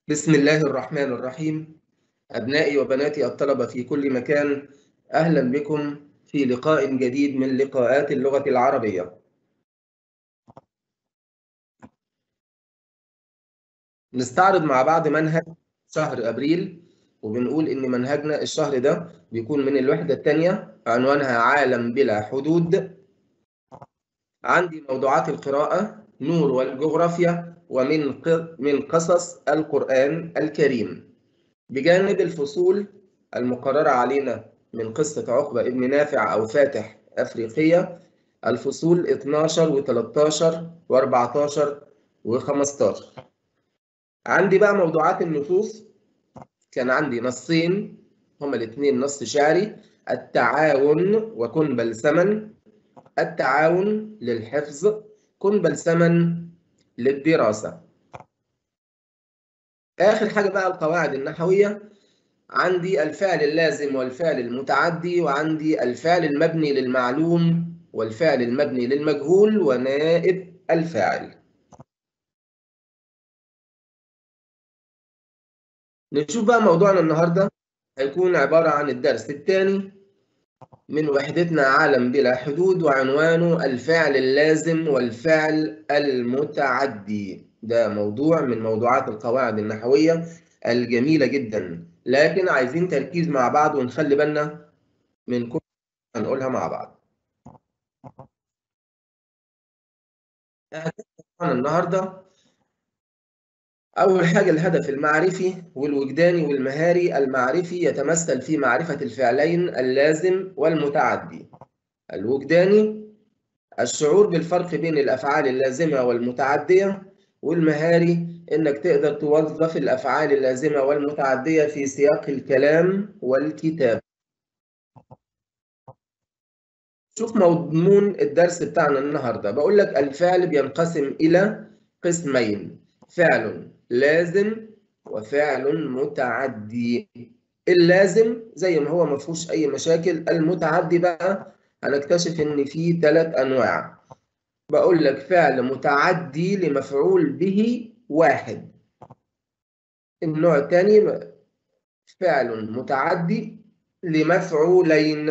بسم الله الرحمن الرحيم أبنائي وبناتي الطلبة في كل مكان أهلا بكم في لقاء جديد من لقاءات اللغة العربية نستعرض مع بعض منهج شهر أبريل وبنقول إن منهجنا الشهر ده بيكون من الوحدة الثانية عنوانها عالم بلا حدود عندي موضوعات القراءة نور والجغرافيا ومن من قصص القرآن الكريم بجانب الفصول المقررة علينا من قصة عقبة ابن نافع أو فاتح أفريقية الفصول 12 و13 و14 و15 عندي بقى موضوعات النصوص كان عندي نصين هما الاثنين نص شعري التعاون وكن بلسما التعاون للحفظ كن بلسما للدراسة آخر حاجة بقى القواعد النحوية عندي الفعل اللازم والفعل المتعدي وعندي الفعل المبني للمعلوم والفعل المبني للمجهول ونائب الفاعل نشوف بقى موضوعنا النهاردة هيكون عبارة عن الدرس الثاني من وحدتنا عالم بلا حدود وعنوانه الفعل اللازم والفعل المتعدي ده موضوع من موضوعات القواعد النحوية الجميلة جدا لكن عايزين تركيز مع بعض ونخلي بالنا من كل هنقولها مع بعض النهارده أول حاجة الهدف المعرفي والوجداني والمهاري المعرفي يتمثل في معرفة الفعلين اللازم والمتعدي الوجداني الشعور بالفرق بين الأفعال اللازمة والمتعدية والمهاري إنك تقدر توظف الأفعال اللازمة والمتعدية في سياق الكلام والكتاب شوف مضمون الدرس بتاعنا النهاردة بقول لك الفعل بينقسم إلى قسمين فعل لازم وفعل متعدي اللازم زي ما هو ما فيهوش اي مشاكل المتعدي بقى هنكتشف ان فيه ثلاث انواع بقول لك فعل متعدي لمفعول به واحد النوع الثاني فعل متعدي لمفعولين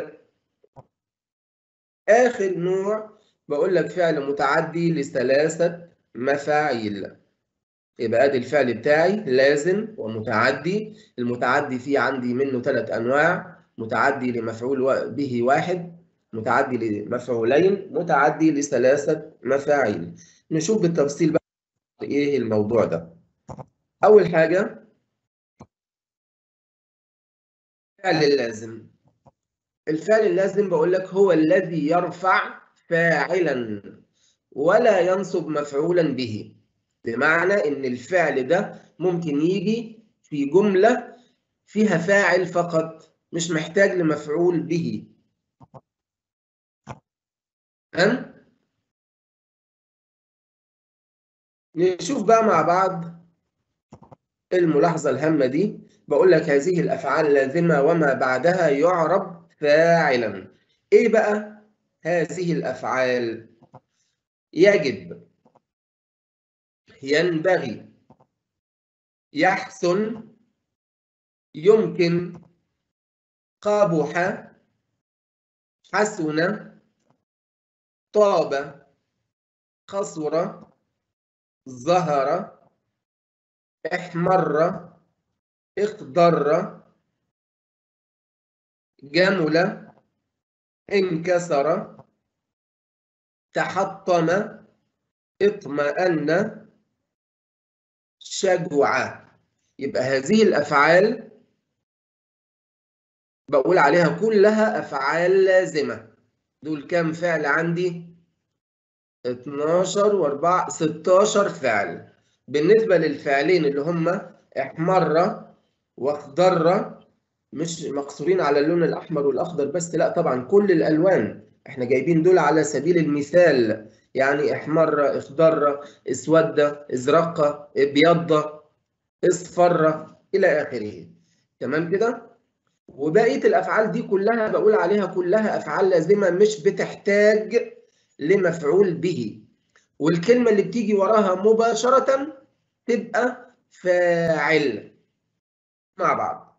اخر نوع بقول لك فعل متعدي لثلاثه مفاعيل يبقى ادي الفعل بتاعي لازم ومتعدي المتعدي فيه عندي منه ثلاث انواع متعدي لمفعول به واحد متعدي لمفعولين متعدي لثلاثه مفاعيل نشوف بالتفصيل بقى ايه الموضوع ده اول حاجه الفعل اللازم الفعل اللازم بقول لك هو الذي يرفع فاعلا ولا ينصب مفعولا به بمعنى ان الفعل ده ممكن يجي في جملة فيها فاعل فقط مش محتاج لمفعول به أم؟ نشوف بقى مع بعض الملاحظة الهامة دي بقول لك هذه الأفعال لازمة وما بعدها يعرب فاعلا إيه بقى هذه الأفعال يجب ينبغي يحسن يمكن قبح حسن طاب قصر ظهر احمر اخضر جمل انكسر تحطم اطمأن شجوع يبقى هذه الأفعال بقول عليها كلها أفعال لازمة دول كام فعل عندي 12 و4 16 فعل بالنسبة للفعلين اللي هم احمر واخضر مش مقصورين على اللون الأحمر والأخضر بس لا طبعا كل الألوان احنا جايبين دول على سبيل المثال يعني احمر اخضر اسود ازرق ابيض اصفر الى اخره تمام كده وبقيه الافعال دي كلها بقول عليها كلها افعال لازمه مش بتحتاج لمفعول به والكلمه اللي بتيجي وراها مباشره تبقى فاعل مع بعض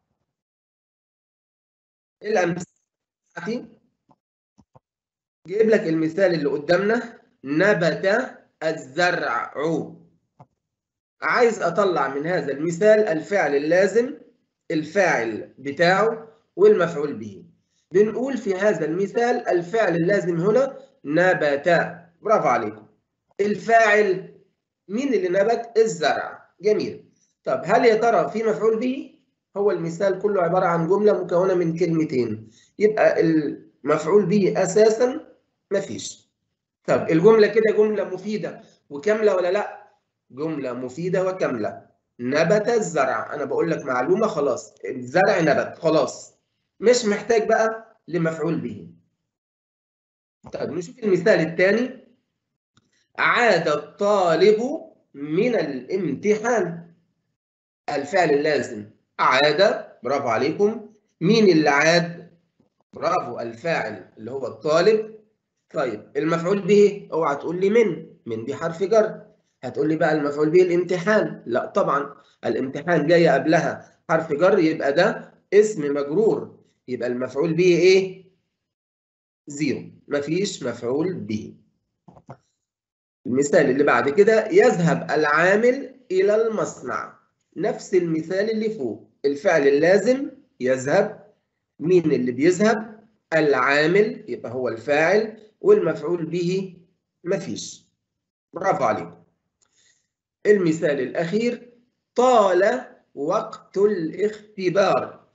الأمثلة بتاعتي جايب لك المثال اللي قدامنا نبت الزرع عايز أطلع من هذا المثال الفعل اللازم الفاعل بتاعه والمفعول به بنقول في هذا المثال الفعل اللازم هنا نبت برافو عليكم الفاعل مين اللي نبت الزرع جميل طب هل يا ترى في مفعول به هو المثال كله عبارة عن جملة مكونة من كلمتين يبقى المفعول به أساسا مفيش طب الجملة كده جملة مفيدة وكاملة ولا لا جملة مفيدة وكاملة نبت الزرع أنا بقول لك معلومة خلاص الزرع نبت خلاص مش محتاج بقى لمفعول به طيب نشوف المثال الثاني عاد الطالب من الامتحان الفعل اللازم عاد برافو عليكم مين اللي عاد برافو الفاعل اللي هو الطالب طيب المفعول به اوعى تقول لي من من دي حرف جر هتقول لي بقى المفعول به الامتحان لا طبعا الامتحان جاي قبلها حرف جر يبقى ده اسم مجرور يبقى المفعول به ايه زيرو مفيش مفعول به المثال اللي بعد كده يذهب العامل الى المصنع نفس المثال اللي فوق الفعل اللازم يذهب مين اللي بيذهب العامل يبقى هو الفاعل والمفعول به مفيش برافو عليكم المثال الأخير طال وقت الاختبار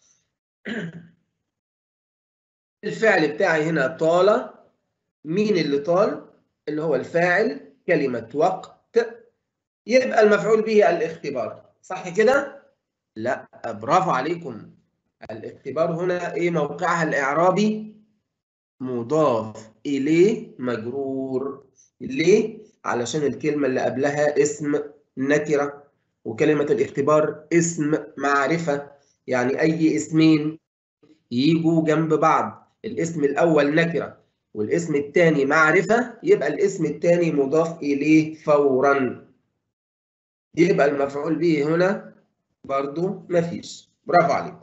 الفعل بتاعي هنا طال مين اللي طال اللي هو الفاعل كلمة وقت يبقى المفعول به الاختبار صح كده لا برافو عليكم الاختبار هنا ايه موقعها الاعرابي مضاف اليه مجرور ليه علشان الكلمه اللي قبلها اسم نكره وكلمه الاختبار اسم معرفه يعني اي اسمين يجوا جنب بعض الاسم الاول نكره والاسم الثاني معرفه يبقى الاسم الثاني مضاف اليه فورا يبقى المفعول به هنا برضو مفيش برافو عليكم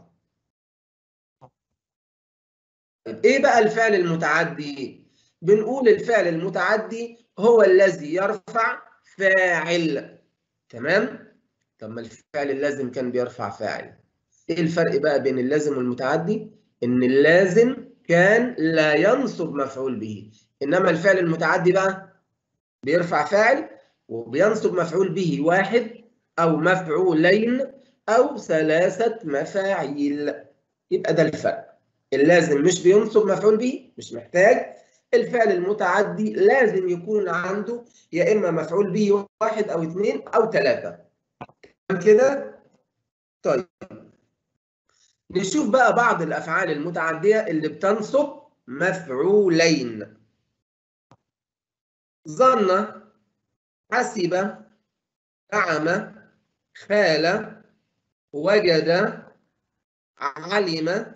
ايه بقى الفعل المتعدي بنقول الفعل المتعدي هو الذي يرفع فاعل تمام طب ما الفعل اللازم كان بيرفع فاعل ايه الفرق بقى بين اللازم والمتعدي ان اللازم كان لا ينصب مفعول به انما الفعل المتعدي بقى بيرفع فاعل وبينصب مفعول به واحد او مفعولين او ثلاثه مفاعيل يبقى ده الفرق اللازم مش بينصب مفعول به مش محتاج الفعل المتعدي لازم يكون عنده يا اما مفعول به واحد او اثنين او ثلاثه كده طيب نشوف بقى بعض الافعال المتعديه اللي بتنصب مفعولين ظن حسب زعم خال وجد علم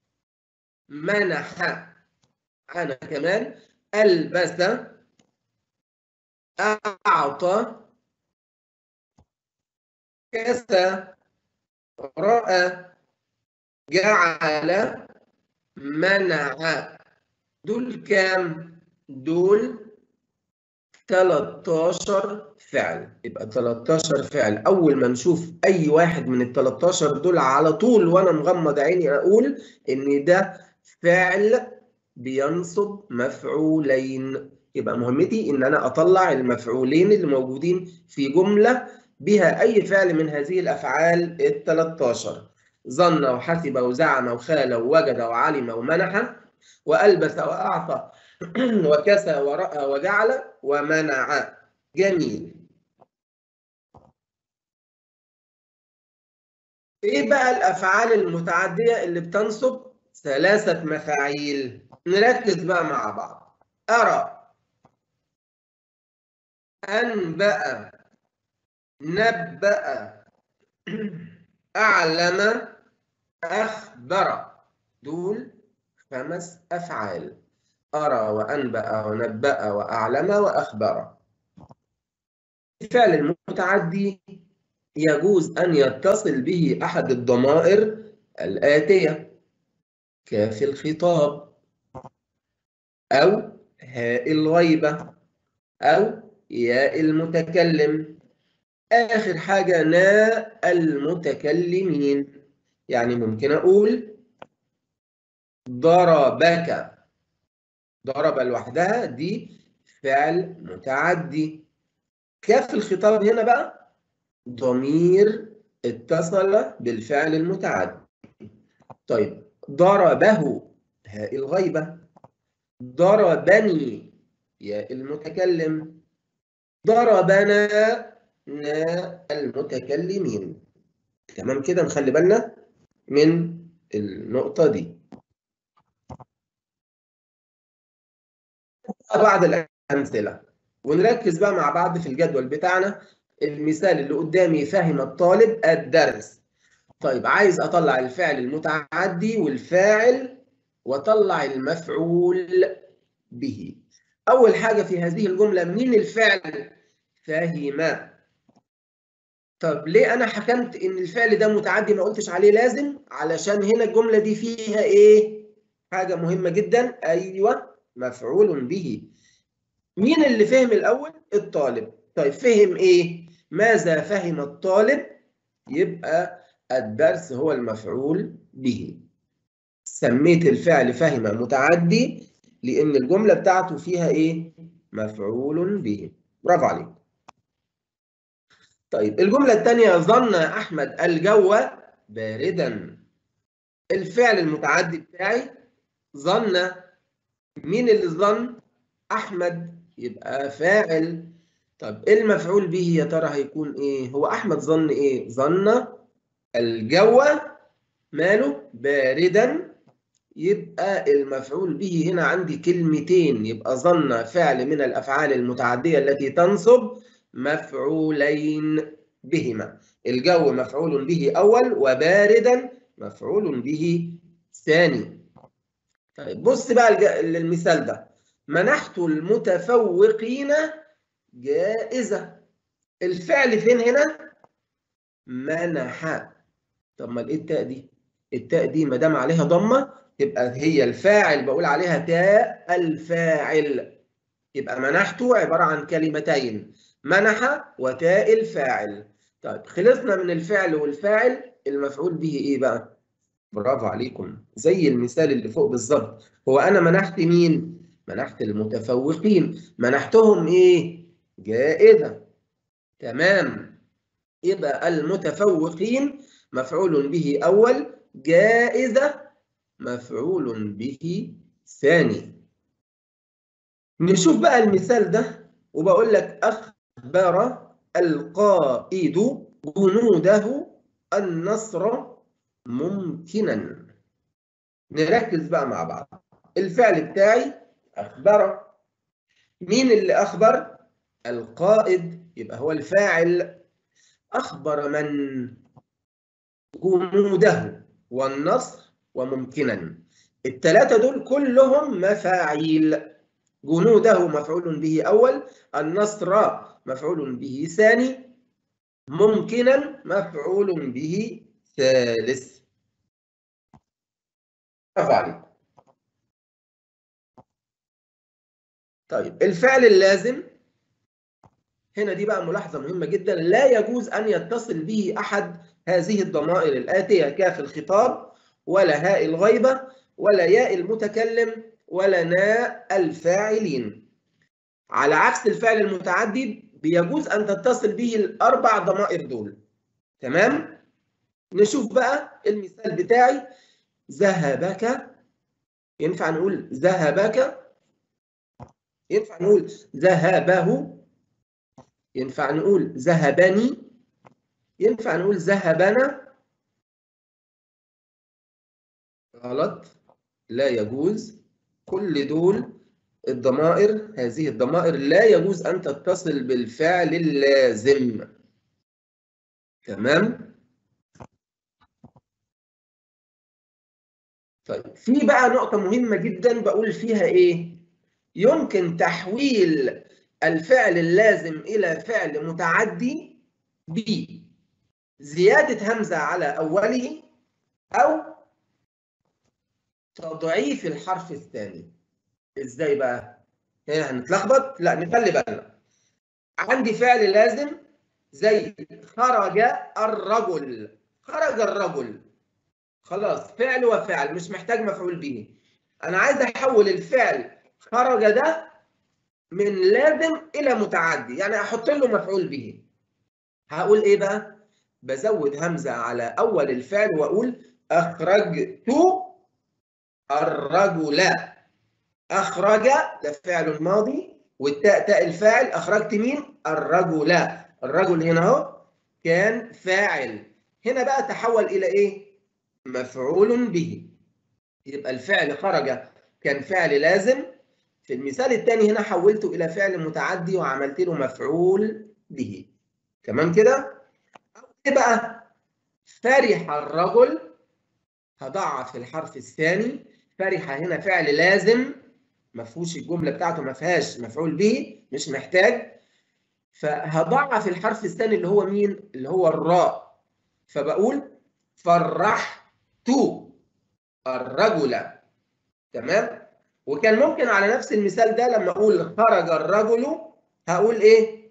منح أنا كمان ألبس أعطى كسى رأى جعل منع دول كام؟ دول 13 فعل يبقى 13 فعل اول ما نشوف اي واحد من ال 13 دول على طول وانا مغمض عيني اقول ان ده فعل بينصب مفعولين يبقى مهمتي ان انا اطلع المفعولين اللي موجودين في جمله بها اي فعل من هذه الافعال ال 13 ظن وحسب وزعم وخال ووجد وعلم ومنح والبس واعطى وكسى ورأى وجعل ومنع جميل ايه بقى الافعال المتعديه اللي بتنصب ثلاثه مفاعيل نركز بقى مع بعض ارى انبأ نبأ اعلم اخبر دول خمس افعال أرى وأنبأ ونبأ وأعلم وأخبر الفعل المتعدي يجوز أن يتصل به أحد الضمائر الآتية كاف الخطاب أو هاء الغيبة أو ياء المتكلم آخر حاجة ناء المتكلمين يعني ممكن أقول ضربك ضرب لوحدها دي فعل متعدي كاف الخطاب هنا بقى ضمير اتصل بالفعل المتعدي طيب ضربه هاء الغيبة ضربني ياء المتكلم ضربنا نا المتكلمين تمام كده نخلي بالنا من النقطة دي بعض الأمثلة ونركز بقى مع بعض في الجدول بتاعنا المثال اللي قدامي فهم الطالب الدرس طيب عايز أطلع الفعل المتعدي والفاعل وأطلع المفعول به أول حاجة في هذه الجملة مين الفعل فهم طب ليه أنا حكمت إن الفعل ده متعدي ما قلتش عليه لازم علشان هنا الجملة دي فيها إيه حاجة مهمة جدا أيوة مفعول به مين اللي فهم الأول الطالب طيب فهم إيه ماذا فهم الطالب يبقى الدرس هو المفعول به سميت الفعل فهم متعدي لأن الجملة بتاعته فيها إيه مفعول به برافو عليك طيب الجملة الثانية ظن أحمد الجو باردا الفعل المتعدي بتاعي ظن مين اللي ظن أحمد يبقى فاعل طب المفعول به يا ترى هيكون إيه هو أحمد ظن إيه ظن الجو ماله باردا يبقى المفعول به هنا عندي كلمتين يبقى ظن فعل من الأفعال المتعدية التي تنصب مفعولين بهما الجو مفعول به أول وباردا مفعول به ثاني طيب بص بقى المثال ده منحت المتفوقين جائزة الفعل فين هنا منح طب ما ايه التاء دي التاء دي ما دام عليها ضمه تبقى هي الفاعل بقول عليها تاء الفاعل يبقى منحته عباره عن كلمتين منح وتاء الفاعل طيب خلصنا من الفعل والفاعل المفعول به ايه بقى برافو عليكم زي المثال اللي فوق بالظبط هو انا منحت مين منحت المتفوقين منحتهم ايه جائزه تمام يبقى المتفوقين مفعول به اول جائزه مفعول به ثاني نشوف بقى المثال ده وبقول لك أخبر القائد جنوده النصر ممكنا نركز بقى مع بعض الفعل بتاعي أخبر مين اللي أخبر القائد يبقى هو الفاعل أخبر من جنوده والنصر وممكنا الثلاثة دول كلهم مفاعيل جنوده مفعول به أول النصر مفعول به ثاني ممكنا مفعول به ثالث برافو عليك طيب الفعل اللازم هنا دي بقى ملاحظة مهمة جدا لا يجوز أن يتصل به أحد هذه الضمائر الآتية كاف الخطاب ولا هاء الغيبة ولا ياء المتكلم ولا ناء الفاعلين على عكس الفعل المتعدي بيجوز أن تتصل به الأربع ضمائر دول تمام؟ نشوف بقى المثال بتاعي ذهبك ينفع نقول ذهبك ينفع نقول ذهبه ينفع نقول ذهبني ينفع نقول ذهبنا غلط لا يجوز كل دول الضمائر هذه الضمائر لا يجوز أن تتصل بالفعل اللازم تمام طيب في بقى نقطة مهمة جدا بقول فيها إيه يمكن تحويل الفعل اللازم إلى فعل متعدي ب زيادة همزة على أوله أو تضعيف الحرف الثاني إزاي بقى؟ هنا هنتلخبط؟ لا نخلي بالنا عندي فعل لازم زي خرج الرجل خرج الرجل خلاص فعل وفعل مش محتاج مفعول به أنا عايز أحول الفعل خرج ده من لازم إلى متعدي يعني أحط له مفعول به هقول إيه بقى؟ بزود همزة على أول الفعل وأقول أخرجت الرجل أخرج ده فعل ماضي والتاء تاء الفاعل أخرجت مين؟ الرجل الرجل هنا أهو كان فاعل هنا بقى تحول إلى إيه؟ مفعول به يبقى الفعل خرج كان فعل لازم في المثال الثاني هنا حولته إلى فعل متعدي وعملت له مفعول به تمام كده؟ ايه بقى؟ فرح الرجل هضعف الحرف الثاني فرح هنا فعل لازم ما فيهوش الجمله بتاعته ما فيهاش مفعول به مش محتاج فهضعف الحرف الثاني اللي هو مين؟ اللي هو الراء فبقول فرحت الرجل تمام؟ وكان ممكن على نفس المثال ده لما اقول خرج الرجل هقول ايه؟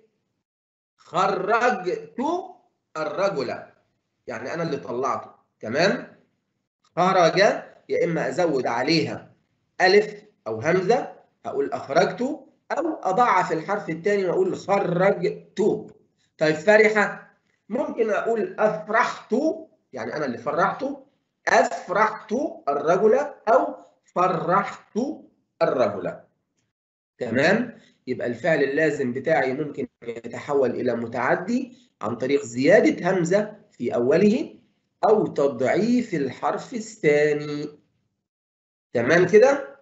خرجت الرجل يعني انا اللي طلعته تمام خرج يا اما ازود عليها الف او همزه هقول اخرجت او اضعف الحرف الثاني واقول خرجت طيب فرحه ممكن اقول افرحت يعني انا اللي فرحته افرحت الرجل او فرحت الرجل تمام يبقى الفعل اللازم بتاعي ممكن يتحول الى متعدي عن طريق زيادة همزة في أوله أو تضعيف الحرف الثاني تمام كده؟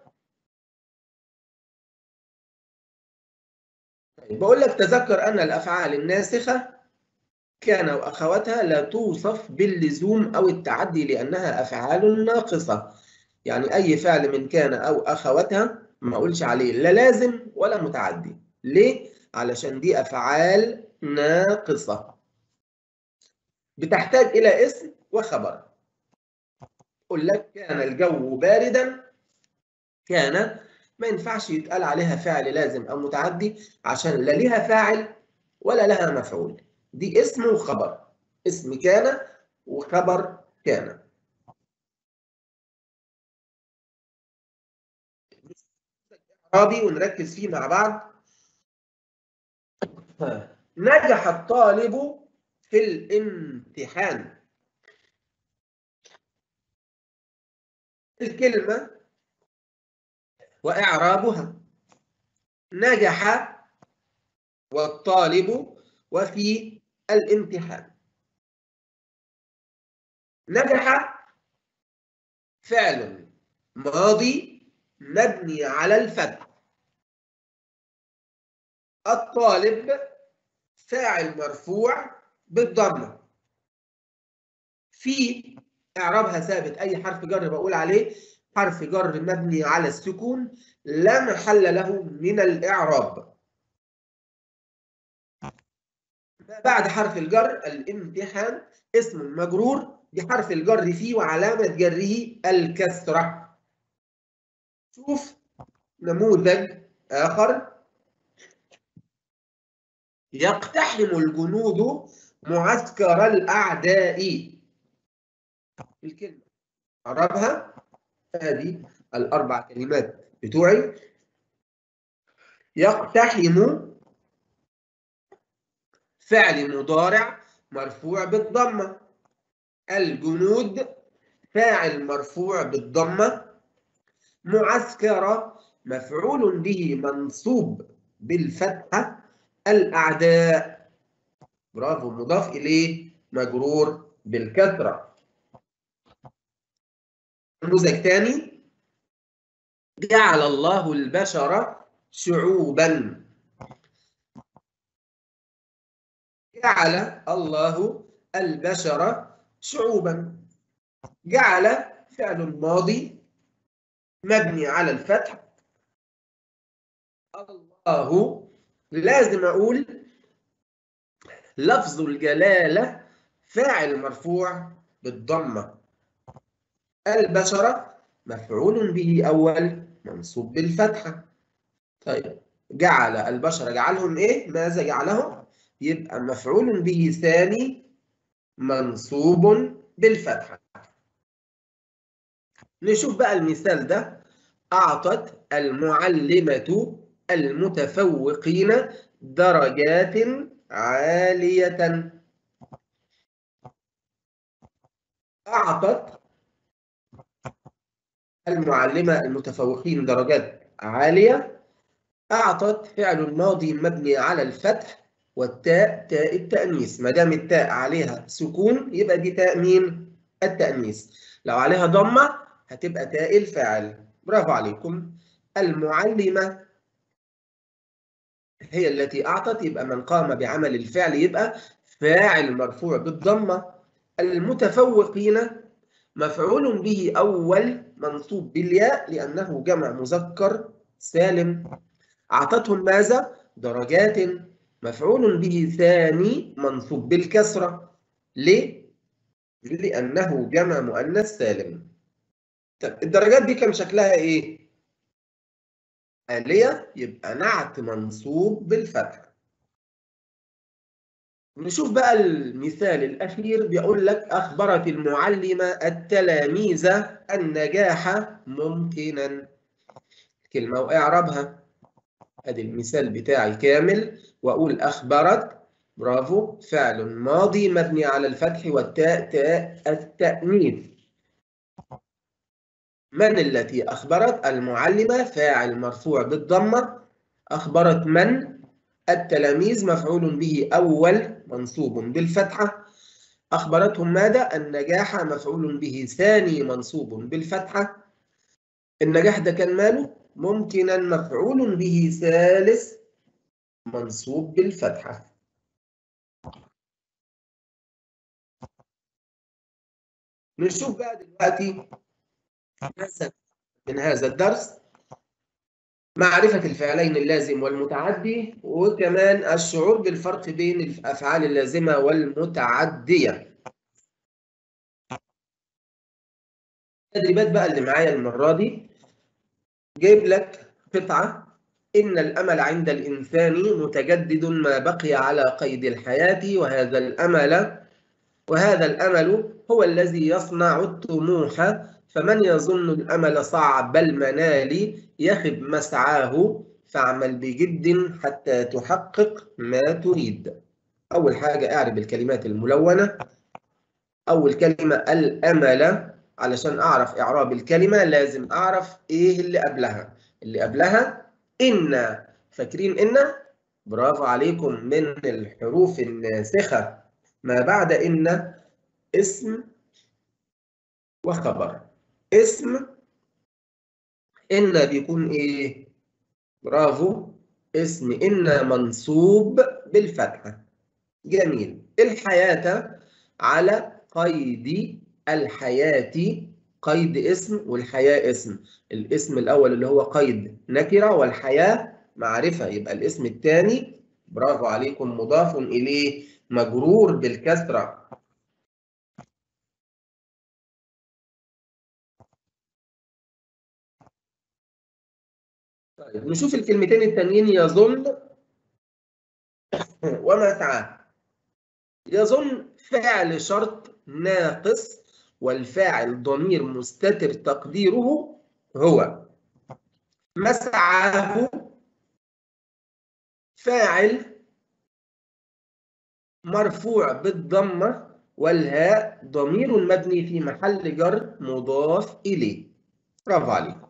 طيب بقول لك تذكر أن الأفعال الناسخة كان وأخواتها لا توصف باللزوم أو التعدي لأنها أفعال ناقصة يعني أي فعل من كان أو أخواتها ما أقولش عليه لا لازم ولا متعدي ليه؟ علشان دي أفعال ناقصة بتحتاج إلى اسم وخبر أقول لك كان الجو باردا كان ما ينفعش يتقال عليها فعل لازم أو متعدي عشان لا لها فاعل ولا لها مفعول دي اسم وخبر اسم كان وخبر كان إعرابي ونركز فيه مع بعض نجح الطالب في الامتحان الكلمة وإعرابها نجح والطالب وفي الامتحان نجح فعل ماضي مبني على الفتح الطالب فاعل مرفوع بالضمه في اعرابها ثابت اي حرف جر بقول عليه حرف جر مبني على السكون لا محل له من الاعراب بعد حرف الجر الامتحان اسم مجرور بحرف الجر فيه وعلامه جره الكسره شوف نموذج اخر يقتحم الجنود معسكر الأعداء الكلمة أعربها هذه الأربع كلمات بتوعي يقتحم فعل مضارع مرفوع بالضمة الجنود فاعل مرفوع بالضمة معسكر مفعول به منصوب بالفتحة الأعداء برافو مضاف إليه مجرور بالكثرة نموذج ثاني جعل الله البشر شعوبا جعل الله البشر شعوبا جعل فعل ماضي مبني على الفتح الله لازم أقول لفظ الجلالة فاعل مرفوع بالضمة البشرة مفعول به أول منصوب بالفتحة طيب جعل البشر جعلهم إيه؟ ماذا جعلهم؟ يبقى مفعول به ثاني منصوب بالفتحة نشوف بقى المثال ده أعطت المعلمة المتفوقين درجات عالية أعطت المعلمة المتفوقين درجات عالية أعطت فعل ماضي مبني على الفتح والتاء تاء التأنيث ما دام التاء عليها سكون يبقى دي تاء مين؟ التأنيث لو عليها ضمة هتبقى تاء الفاعل برافو عليكم المعلمة هي التي أعطت يبقى من قام بعمل الفعل يبقى فاعل مرفوع بالضمة المتفوقين مفعول به أول منصوب بالياء لأنه جمع مذكر سالم أعطتهم ماذا؟ درجات مفعول به ثاني منصوب بالكسرة ليه؟ لأنه جمع مؤنث سالم طب الدرجات دي كان شكلها إيه؟ آلية يبقى نعت منصوب بالفتح نشوف بقى المثال الأخير بيقول لك أخبرت المعلمة التلاميذ النجاح ممكنا كلمة وإعرابها أدي المثال بتاعي كامل وأقول أخبرت برافو فعل ماضي مبني على الفتح والتاء تاء التأنيث من التي أخبرت المعلمة فاعل مرفوع بالضمة أخبرت من التلاميذ مفعول به أول منصوب بالفتحة أخبرتهم ماذا النجاح مفعول به ثاني منصوب بالفتحة النجاح ده كان ماله ممكنا مفعول به ثالث منصوب بالفتحة نشوف بقى دلوقتي من هذا الدرس معرفة الفعلين اللازم والمتعدي وكمان الشعور بالفرق بين الأفعال اللازمة والمتعدية التدريبات بقى اللي معايا المرة دي جايب لك قطعة إن الأمل عند الإنسان متجدد ما بقي على قيد الحياة وهذا الأمل وهذا الأمل هو الذي يصنع الطموح فمن يظن الأمل صعب المنال يخب مسعاه فاعمل بجد حتى تحقق ما تريد أول حاجة أعرف الكلمات الملونة أول كلمة الأمل علشان أعرف إعراب الكلمة لازم أعرف إيه اللي قبلها اللي قبلها إن فاكرين إن برافو عليكم من الحروف الناسخة ما بعد إن اسم وخبر اسم إن بيكون إيه؟ برافو اسم إن منصوب بالفتحة جميل الحياة على قيد الحياة قيد اسم والحياة اسم الاسم الأول اللي هو قيد نكرة والحياة معرفة يبقى الاسم الثاني برافو عليكم مضاف إليه مجرور بالكسرة طيب نشوف الكلمتين التانيين يظن ومسعى يظن فعل شرط ناقص والفاعل ضمير مستتر تقديره هو مسعاه فاعل مرفوع بالضمة والهاء ضمير مبني في محل جر مضاف إليه برافو عليكم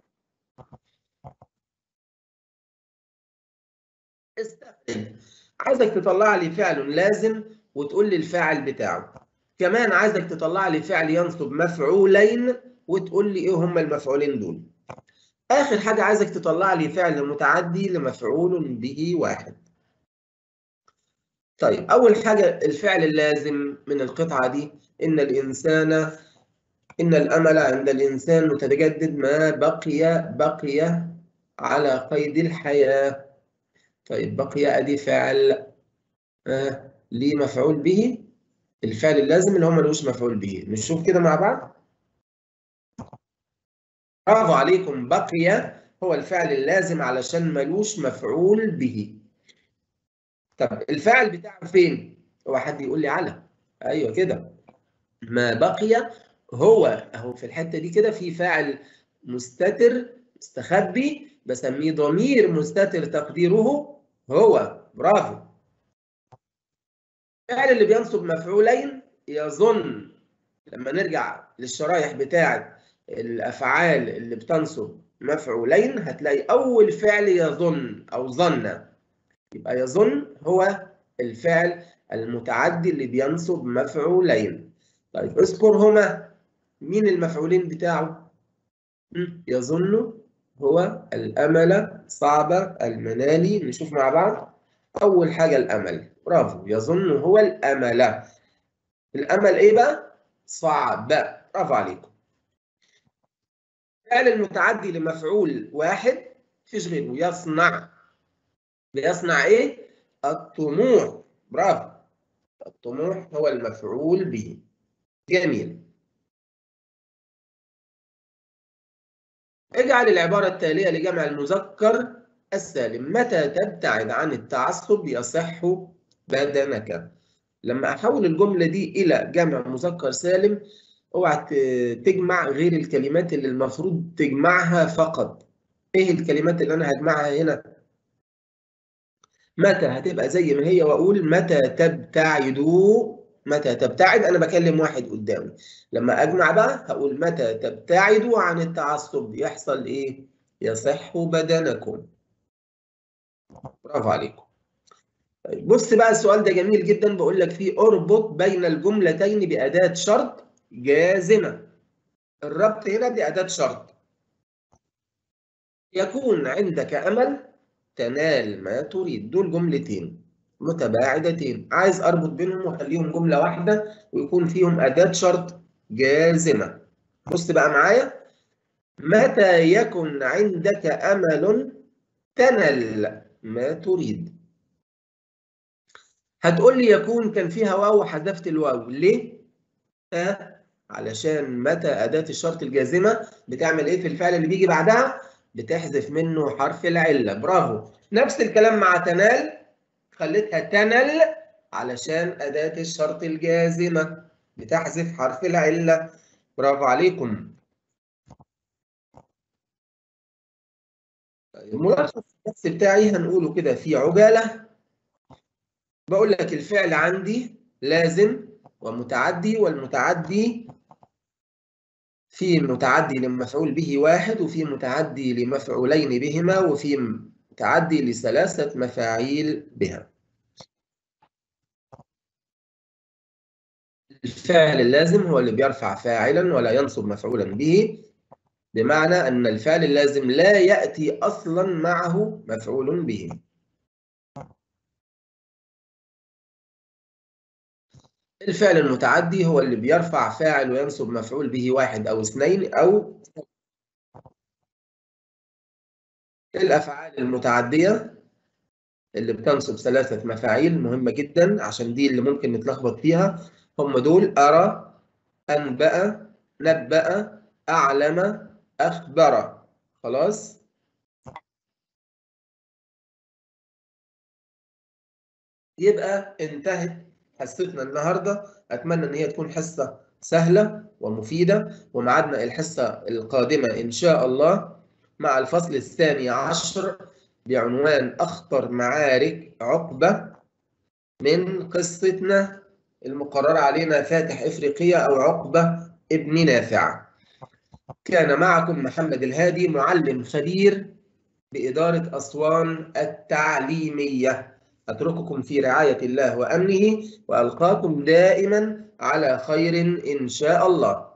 استخرج عايزك تطلع لي فعل لازم وتقول لي الفاعل بتاعه كمان عايزك تطلع لي فعل ينصب مفعولين وتقول لي ايه هم المفعولين دول اخر حاجه عايزك تطلع لي فعل متعدي لمفعول به واحد طيب اول حاجه الفعل اللازم من القطعه دي ان الانسان ان الامل عند الانسان متجدد ما بقي بقي على قيد الحياه طيب بقي ادي فعل آه ليه مفعول به الفعل اللازم اللي هو ملوش مفعول به نشوف كده مع بعض برافو عليكم بقي هو الفعل اللازم علشان ملوش مفعول به طب الفاعل بتاعه فين هو حد يقول لي على ايوه كده ما بقي هو اهو في الحته دي كده في فاعل مستتر مستخبي بسميه ضمير مستتر تقديره هو برافو الفعل اللي بينصب مفعولين يظن لما نرجع للشرايح بتاعه الافعال اللي بتنصب مفعولين هتلاقي اول فعل يظن او ظن يبقى يظن هو الفعل المتعدي اللي بينصب مفعولين طيب اذكرهما مين المفعولين بتاعه يظن هو الامل صعب المنالي نشوف مع بعض اول حاجه الامل برافو يظن هو الامل الامل ايه بقى صعب برافو عليكم الفعل المتعدي لمفعول واحد مفيش غيره يصنع بيصنع ايه الطموح برافو الطموح هو المفعول به جميل اجعل العبارة التالية لجمع المذكر السالم متى تبتعد عن التعصب يصح بدنك لما احول الجملة دي الى جمع مذكر سالم اوعى تجمع غير الكلمات اللي المفروض تجمعها فقط ايه الكلمات اللي انا هجمعها هنا متى هتبقى زي ما هي واقول متى تبتعدوا متى تبتعد انا بكلم واحد قدامي لما اجمع بقى هقول متى تبتعدوا عن التعصب يحصل ايه يصح بدنكم برافو عليكم طيب بص بقى السؤال ده جميل جدا بقول لك فيه اربط بين الجملتين بأداة شرط جازمة الربط هنا بأداة شرط يكون عندك أمل تنال ما تريد دول جملتين متباعدتين عايز اربط بينهم واخليهم جمله واحده ويكون فيهم اداه شرط جازمه بص بقى معايا متى يكن عندك امل تنل ما تريد هتقول لي يكون كان فيها واو وحذفت الواو ليه آه علشان متى اداه الشرط الجازمه بتعمل ايه في الفعل اللي بيجي بعدها بتحذف منه حرف العله برافو نفس الكلام مع تنال خليتها تنل علشان أداة الشرط الجازمة بتحذف حرف العلة برافو عليكم ملخص الدرس بتاعي هنقوله كده في عجالة بقول لك الفعل عندي لازم ومتعدي والمتعدي في متعدي لمفعول به واحد وفي متعدي لمفعولين بهما وفي متعدي لثلاثة مفاعيل بها الفعل اللازم هو اللي بيرفع فاعلا ولا ينصب مفعولا به بمعنى أن الفعل اللازم لا يأتي أصلا معه مفعول به الفعل المتعدي هو اللي بيرفع فاعل وينصب مفعول به واحد أو اثنين أو الأفعال المتعدية اللي بتنصب ثلاثة مفاعيل مهمة جدا عشان دي اللي ممكن نتلخبط فيها هم دول أرى أنبأ نبأ أعلم أخبر خلاص يبقى انتهت حصتنا النهارده اتمنى ان هي تكون حصه سهله ومفيده وميعادنا الحصه القادمه ان شاء الله مع الفصل الثاني عشر بعنوان اخطر معارك عقبه من قصتنا المقرره علينا فاتح افريقيا او عقبه ابن نافع كان معكم محمد الهادي معلم خبير بإدارة أسوان التعليمية أترككم في رعاية الله وأمنه وألقاكم دائما على خير إن شاء الله